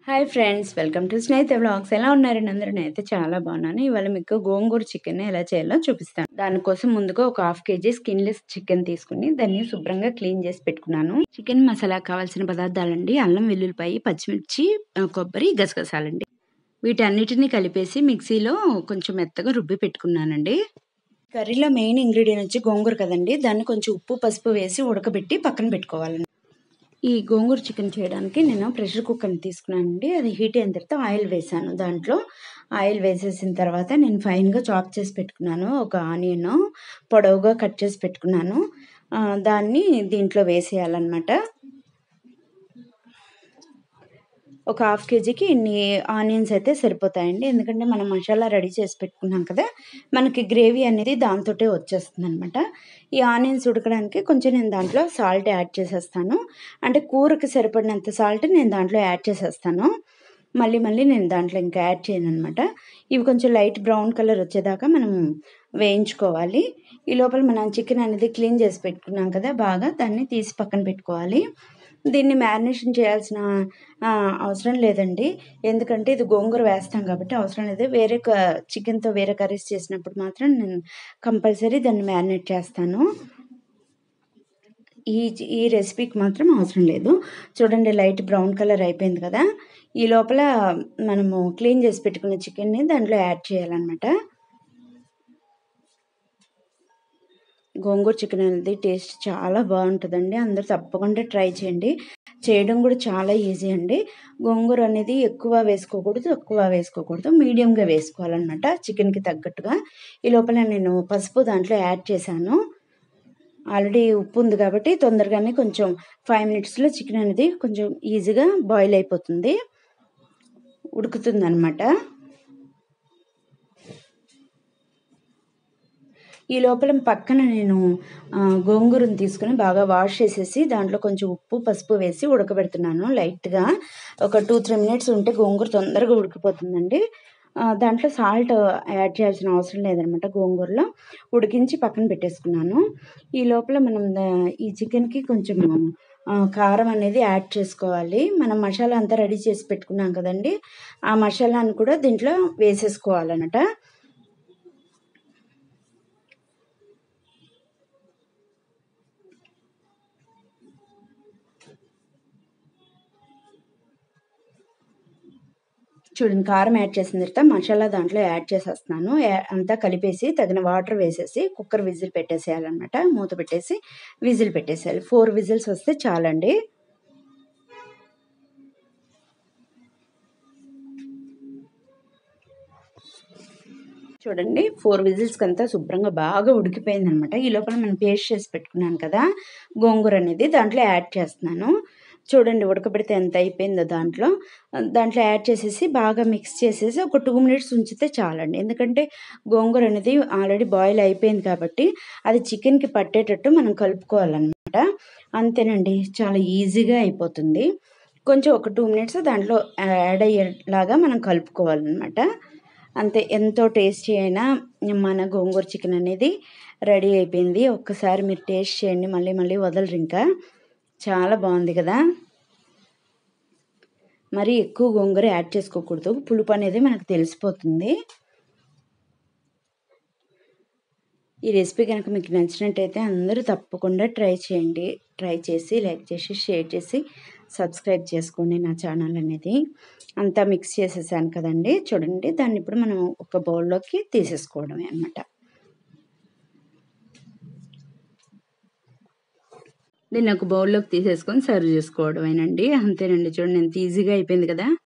hi friends welcome to Snehitha vlogs ఎలా ఉన్నారండి అందరూ నేనైతే చాలా బాగున్నాను ఇవాళ మీకు గోంగూర చికెన్ ఎలా చేయాలో చూపిస్తాను దానికోసం ముందుగా ఒక హాఫ్ కేజీ స్కిన్లెస్ చికెన్ తీసుకుని దాన్ని శుభ్రంగా క్లీన్ చేసి పెట్టుకున్నాను చికెన్ మసాలా కావాల్సిన పదార్థాలండి అల్లం వెల్లుల్లిపాయ పచ్చిమిర్చి ఆ, కొబ్బరి గసగసాలండి వీటన్నిటిని కలిపేసి మిక్సీలో కొంచెం మెత్తగా రుబ్బి పెట్టుకున్నానండి కర్రీలో మెయిన్ ఇంగ్రీడియంట్ వచ్చి గోంగూర కదండి దాన్ని కొంచెం ఉప్పు పసుపు వేసి ఉడకబెట్టి పక్కన పెట్టుకోవాలండి ఈ గోంగూర చికెన్ చేయడానికి నేను ప్రెషర్ కుక్కర్ని తీసుకున్నానండి అది హీట్ అయిన తర్వాత ఆయిల్ వేసాను దాంట్లో ఆయిల్ వేసేసిన తర్వాత నేను ఫైన్గా చాప్ చేసి పెట్టుకున్నాను ఒక ఆనియన్ పొడవుగా కట్ చేసి పెట్టుకున్నాను ఆ, దాన్ని దీంట్లో వేసేయాలన్నమాట ఒక హాఫ్ కేజీకి ఇన్ని ఆనియన్స్ అయితే సరిపోతాయండి ఎందుకంటే మనం మసాలా రెడీ చేసి పెట్టుకున్నాం కదా మనకి గ్రేవీ అనేది దాంతోటే వచ్చేస్తుంది అనమాట ఈ ఆనియన్స్ ఉడకడానికి కొంచెం నేను దాంట్లో సాల్ట్ యాడ్ చేసేస్తాను అంటే కూరకి సరిపడినంత సాల్ట్ నేను దాంట్లో యాడ్ చేసేస్తాను మళ్ళీ మళ్ళీ నేను దాంట్లో ఇంకా యాడ్ చేయను అనమాట ఇవి కొంచెం లైట్ బ్రౌన్ కలర్ వచ్చేదాకా మనం వేయించుకోవాలి ఈ లోపల మనం చికెన్ అనేది క్లీన్ చేసి పెట్టుకున్నాం కదా బాగా దాన్ని తీసి పక్కన పెట్టుకోవాలి దీన్ని మ్యారినేషన్ చేయాల్సిన ఆ, అవసరం లేదండి ఎందుకంటే ఇది గోంగూర వేస్తాం కాబట్టి అవసరం లేదు వేరే క- చికెన్తో వేరే కర్రీస్ చేసినప్పుడు మాత్రం నేను కంపల్సరీ దాన్ని మ్యారినేట్ చేస్తాను ఈ ఈ రెసిపీకి మాత్రం అవసరం లేదు చూడండి లైట్ బ్రౌన్ కలర్ అయిపోయింది కదా ఈ లోపల మనము క్లీన్ చేసి పెట్టుకున్న చికెన్ని దాంట్లో యాడ్ చేయాలన్నమాట గోంగూర చికెన్ అనేది టేస్ట్ చాలా బాగుంటుందండి అందరూ తప్పకుండా ట్రై చేయండి చేయడం కూడా చాలా ఈజీ అండి గోంగూర అనేది ఎక్కువ వేసుకోకూడదు తక్కువ వేసుకోకూడదు మీడియంగా వేసుకోవాలన్నమాట చికెన్కి తగ్గట్టుగా ఈ లోపల నేను పసుపు దాంట్లో యాడ్ చేశాను ఆల్రెడీ ఉప్పు ఉంది కాబట్టి తొందరగానే కొంచెం ఫైవ్ మినిట్స్లో చికెన్ అనేది కొంచెం ఈజీగా బాయిల్ అయిపోతుంది ఉడుకుతుంది అనమాట ఈ లోపల పక్కన నేను ఆ, గోంగూరను తీసుకుని బాగా వాష్ చేసేసి దాంట్లో కొంచెం ఉప్పు పసుపు వేసి ఉడకబెడుతున్నాను లైట్గా ఒక టూ త్రీ మినిట్స్ ఉంటే గోంగూర తొందరగా ఉడికిపోతుందండి ఆ, దాంట్లో సాల్ట్ యాడ్ చేయాల్సిన అవసరం లేదనమాట గోంగూరలో ఉడికించి పక్కన పెట్టేసుకున్నాను ఈ లోపల మనం దా- ఈ చికెన్కి కొంచెం ఆ, కారం అనేది యాడ్ చేసుకోవాలి మనం మసాలా అంతా రెడీ చేసి పెట్టుకున్నాం కదండి ఆ మసాలాను కూడా దీంట్లో వేసేసుకోవాలన్నమాట చూడండి కారం యాడ్ చేసిన తర్వాత మసాలా దాంట్లో యాడ్ చేసేస్తున్నాను యా- అంతా కలిపేసి తగిన వాటర్ వేసేసి కుక్కర్ విజిల్ పెట్టేసేయాలన్నమాట మూత పెట్టేసి విజిల్ పెట్టేసేయాలి ఫోర్ విజిల్స్ వస్తే చాలండి చూడండి ఫోర్ విజిల్స్కి అంతా శుభ్రంగా బాగా ఉడికిపోయింది అనమాట ఈ లోపల మనం పేస్ట్ చేసి పెట్టుకున్నాను కదా గోంగూర అనేది దాంట్లో యాడ్ చేస్తున్నాను చూడండి ఉడకబెడితే ఎంత అయిపోయిందో దాంట్లో దాంట్లో యాడ్ చేసేసి బాగా మిక్స్ చేసేసి ఒక టూ మినిట్స్ ఉంచితే చాలండి ఎందుకంటే గోంగూర అనేది ఆల్రెడీ బాయిల్ అయిపోయింది కాబట్టి అది చికెన్కి పట్టేటట్టు మనం కలుపుకోవాలన్నమాట అంతేనండి చాలా ఈజీగా అయిపోతుంది కొంచెం ఒక టూ మినిట్స్ దాంట్లో యాడ్ అయ్యేలాగా మనం కలుపుకోవాలన్నమాట అంతే ఎంతో టేస్టీ అయినా మన గోంగూర చికెన్ అనేది రెడీ అయిపోయింది ఒక్కసారి మీరు టేస్ట్ చేయండి మళ్ళీ మళ్ళీ వదలరు ఇంకా చాలా బాగుంది కదా మరి ఎక్కువ గోంగూర యాడ్ చేసుకోకూడదు పులుపు అనేది మనకు తెలిసిపోతుంది ఈ రెసిపీ కనుక మీకు నచ్చినట్టయితే అందరూ తప్పకుండా ట్రై చేయండి ట్రై చేసి లైక్ చేసి షేర్ చేసి సబ్స్క్రైబ్ చేసుకోండి నా ఛానల్ అనేది అంతా మిక్స్ చేసేసాను కదండి చూడండి దాన్ని ఇప్పుడు మనం ఒక బౌల్లోకి తీసేసుకోవడమే అనమాట దీన్ని ఒక బౌల్లోకి తీసేసుకొని సర్వ్ చేసుకోవడమేనండి అంతేనండి చూడండి ఎంత ఈజీగా అయిపోయింది కదా